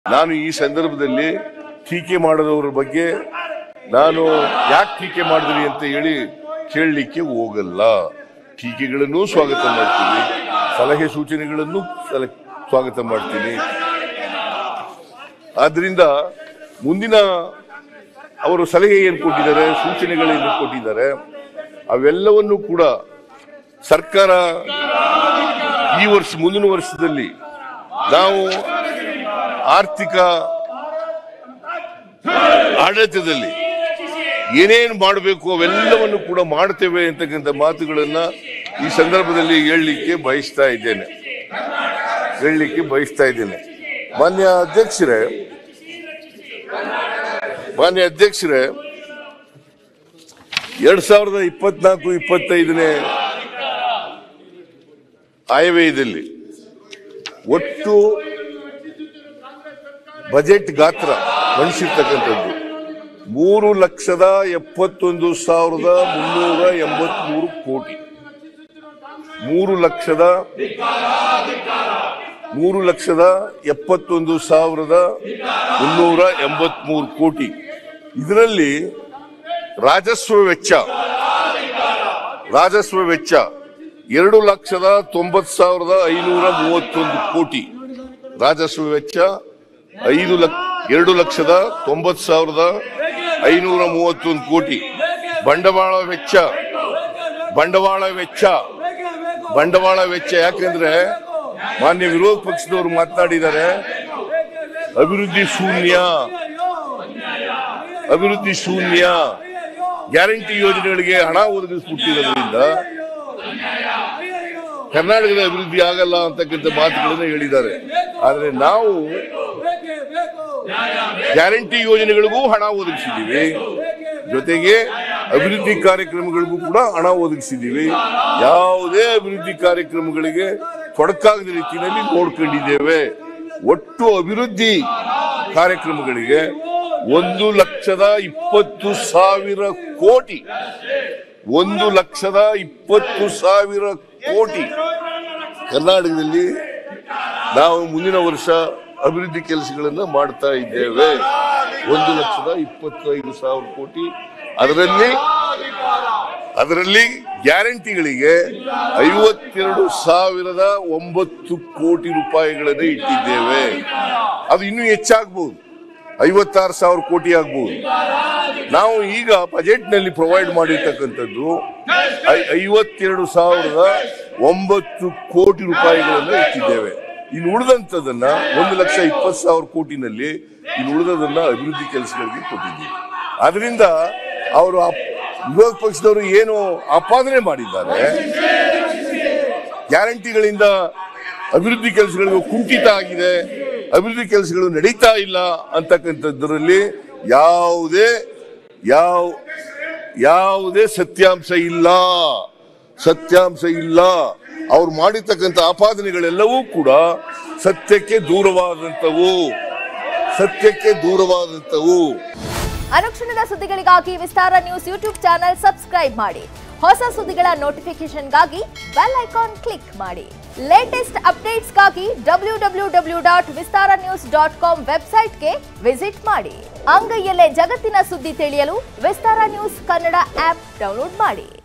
ನಾನು ಈ ಸಂದರ್ಭದಲ್ಲಿ ಟೀಕೆ ಮಾಡದವರ ಬಗ್ಗೆ ನಾನು ಯಾಕೆ ಟೀಕೆ ಮಾಡಿದ್ರಿ ಅಂತ ಹೇಳಿ ಕೇಳಲಿಕ್ಕೆ ಹೋಗಲ್ಲ ಟೀಕೆಗಳನ್ನು ಸ್ವಾಗತ ಮಾಡ್ತೀನಿ ಸಲಹೆ ಸೂಚನೆಗಳನ್ನು ಸಲ- ಸ್ವಾಗತ ಮಾಡ್ತೀನಿ ಆದ್ರಿಂದ ಮುಂದಿನ ಅವರು ಸಲಹೆ ಏನು ಕೊಟ್ಟಿದ್ದಾರೆ ಸೂಚನೆಗಳೇನು ಕೊಟ್ಟಿದ್ದಾರೆ ಅವೆಲ್ಲವನ್ನು ಕೂಡ ಸರ್ಕಾರ ಈ ವರ್ಷ ಮುಂದಿನ ವರ್ಷದಲ್ಲಿ ನಾವು ಆರ್ಥಿಕ ಆಡಳಿತದಲ್ಲಿ ಏನೇನು ಮಾಡಬೇಕು ಅವೆಲ್ಲವನ್ನು ಕೂಡ ಮಾಡ್ತೇವೆ ಅಂತಕ್ಕಂಥ ಮಾತುಗಳನ್ನ ಈ ಸಂದರ್ಭದಲ್ಲಿ ಹೇಳಲಿಕ್ಕೆ ಬಯಸ್ತಾ ಇದ್ದೇನೆ ಹೇಳಲಿಕ್ಕೆ ಬಯಸ್ತಾ ಇದ್ದೇನೆ ಮಾನ್ಯ ಅಧ್ಯಕ್ಷರೇ ಮಾನ್ಯ ಅಧ್ಯಕ್ಷರೇ ಎರಡ್ ಸಾವಿರದ ಇಪ್ಪತ್ನಾಲ್ಕು ಇಪ್ಪತ್ತೈದನೇ ಆಯವ್ಯಯದಲ್ಲಿ ಒಟ್ಟು ಬಜೆಟ್ ಗಾತ್ರ ಮಂಡಿಸಿರ್ತಕ್ಕಂಥದ್ದು ಮೂರು ಲಕ್ಷದ ಎಪ್ಪತ್ತೊಂದು ಸಾವಿರದ ಮುನ್ನೂರ ಎಂಬತ್ಮೂರು ಕೋಟಿ ಮೂರು ಲಕ್ಷದ ಮೂರು ಲಕ್ಷದ ಎಪ್ಪತ್ತೊಂದು ಸಾವಿರದ ಮುನ್ನೂರ ಎಂಬತ್ಮೂರು ಕೋಟಿ ಇದರಲ್ಲಿ ರಾಜಸ್ವ ವೆಚ್ಚ ರಾಜಸ್ವ ವೆಚ್ಚ ಎರಡು ಲಕ್ಷದ ತೊಂಬತ್ ಸಾವಿರದ ಐನೂರ ಮೂವತ್ತೊಂದು ಕೋಟಿ ರಾಜಸ್ವ ವೆಚ್ಚ ಐದು ಲಕ್ಷ ಎರಡು ಲಕ್ಷದ ತೊಂಬತ್ ಸಾವಿರದ ಐನೂರ ಮೂವತ್ತೊಂದು ಕೋಟಿ ಬಂಡವಾಳ ವೆಚ್ಚ ಬಂಡವಾಳ ವೆಚ್ಚ ಬಂಡವಾಳ ವೆಚ್ಚ ಯಾಕಂದ್ರೆ ಮಾನ್ಯ ವಿರೋಧ ಪಕ್ಷದವರು ಮಾತನಾಡಿದ್ದಾರೆ ಅಭಿವೃದ್ಧಿ ಶೂನ್ಯ ಅಭಿವೃದ್ಧಿ ಶೂನ್ಯ ಗ್ಯಾರಂಟಿ ಯೋಜನೆಗಳಿಗೆ ಹಣ ಒದಗಿಸ್ಬಿಟ್ಟಿರೋದ್ರಿಂದ ಕರ್ನಾಟಕದ ಅಭಿವೃದ್ಧಿ ಆಗಲ್ಲ ಅಂತಕ್ಕಂಥ ಮಾತುಗಳನ್ನು ಹೇಳಿದ್ದಾರೆ ಆದ್ರೆ ನಾವು ಗ್ಯಾರಂಟಿ ಯೋಜನೆಗಳಿಗೂ ಹಣ ಒದಗಿಸಿದ್ದೀವಿ ಜೊತೆಗೆ ಅಭಿವೃದ್ಧಿ ಕಾರ್ಯಕ್ರಮಗಳಿಗೂ ಕೂಡ ಹಣ ಒದಗಿಸಿದ್ದೀವಿ ಯಾವುದೇ ಅಭಿವೃದ್ಧಿ ಕಾರ್ಯಕ್ರಮಗಳಿಗೆ ತೊಡಕಾಗದ ರೀತಿಯಲ್ಲಿ ನೋಡ್ಕೊಂಡಿದ್ದೇವೆ ಒಟ್ಟು ಅಭಿವೃದ್ಧಿ ಕಾರ್ಯಕ್ರಮಗಳಿಗೆ ಒಂದು ಲಕ್ಷದ ಇಪ್ಪತ್ತು ಸಾವಿರ ಕೋಟಿ ಒಂದು ಲಕ್ಷದ ಇಪ್ಪತ್ತು ಸಾವಿರ ಕೋಟಿ ಕರ್ನಾಟಕದಲ್ಲಿ ನಾವು ಮುಂದಿನ ವರ್ಷ ಅಭಿವೃದ್ಧಿ ಕೆಲಸಗಳನ್ನು ಮಾಡ್ತಾ ಇದ್ದೇವೆ ಒಂದು ಲಕ್ಷದ ಇಪ್ಪತ್ತೈದು ಸಾವಿರ ಕೋಟಿ ಅದರಲ್ಲಿ ಅದರಲ್ಲಿ ಗ್ಯಾರಂಟಿಗಳಿಗೆ ಐವತ್ತೆರಡು ಸಾವಿರದ ಒಂಬತ್ತು ಕೋಟಿ ರೂಪಾಯಿಗಳನ್ನು ಇಟ್ಟಿದ್ದೇವೆ ಅದು ಇನ್ನೂ ಹೆಚ್ಚಾಗಬಹುದು ಐವತ್ತಾರು ಸಾವಿರ ಕೋಟಿ ಆಗ್ಬಹುದು ನಾವು ಈಗ ಬಜೆಟ್ ನಲ್ಲಿ ಪ್ರೊವೈಡ್ ಮಾಡಿರ್ತಕ್ಕಂಥದ್ದು ಐ- ಐವತ್ತೆರಡು ಸಾವಿರದ ಒಂಬತ್ತು ಕೋಟಿ ರೂಪಾಯಿಗಳನ್ನು ಇಟ್ಟಿದ್ದೇವೆ ಇನ್ನು ಉಳಿದಂತದನ್ನ ಒಂದು ಲಕ್ಷ ಇಪ್ಪತ್ತು ಸಾವಿರ ಕೋಟಿನಲ್ಲಿ ಇನ್ನು ಉಳಿದದನ್ನ ಅಭಿವೃದ್ಧಿ ಕೆಲಸಗಳಿಗೆ ಕೊಟ್ಟಿದ್ದೀವಿ ಅದರಿಂದ ಅವರು ಅಪ್- ವಿರೋಧ ಪಕ್ಷದವರು ಏನು ಆಪಾದನೆ ಮಾಡಿದ್ದಾರೆ ಗ್ಯಾರಂಟಿಗಳಿಂದ ಅಭಿವೃದ್ಧಿ ಕೆಲಸಗಳಿಗೆ ಕುಂಠಿತ ಆಗಿದೆ ಅಭಿವೃದ್ಧಿ ಕೆಲಸಗಳು ನಡೀತಾ ಇಲ್ಲ ಅಂತಕ್ಕಂಥದ್ರಲ್ಲಿ ಯಾವುದೇ ಯಾವ ಯಾವುದೇ ಸತ್ಯಾಂಶ ಇಲ್ಲ ಸತ್ಯಾಂಶ ಇಲ್ಲ ಅವ್ರು ಮಾಡಿರ್ತಕ್ಕಂಥ ಆಪಾದನೆಗಳೆಲ್ಲವೂ ಕೂಡ ಸತ್ಯಕ್ಕೆ ದೂರವಾದಂಥವು ಸತ್ಯಕ್ಕೆ ದೂರವಾದಂಥವು ಅನುಕ್ಷಣದ ಸುದ್ದಿಗಳಿಗಾಗಿ Vistara news YouTube channel subscribe ಮಾಡಿ ಹೊಸ ಸುದ್ದಿಗಳ ನೋಟಿಫಿಕೇಶನ್ಗಾಗಿ ಬೆಲ್ ಐಕಾನ್ ಕ್ಲಿಕ್ ಮಾಡಿ ಲೇಟೆಸ್ಟ್ ಅಪ್ಡೇಟ್ಸ್ಗಾಗಿ W W W dot Vistara news dot com ವೆಬ್ಸೈಟ್ಗೆ ವಿಸಿಟ್ ಮಾಡಿ ಅಂಗೈಯಲ್ಲೇ ಜಗತ್ತಿನ ಸುದ್ದಿ ತಿಳಿಯಲು Vistara news Kannada app download ಮಾಡಿ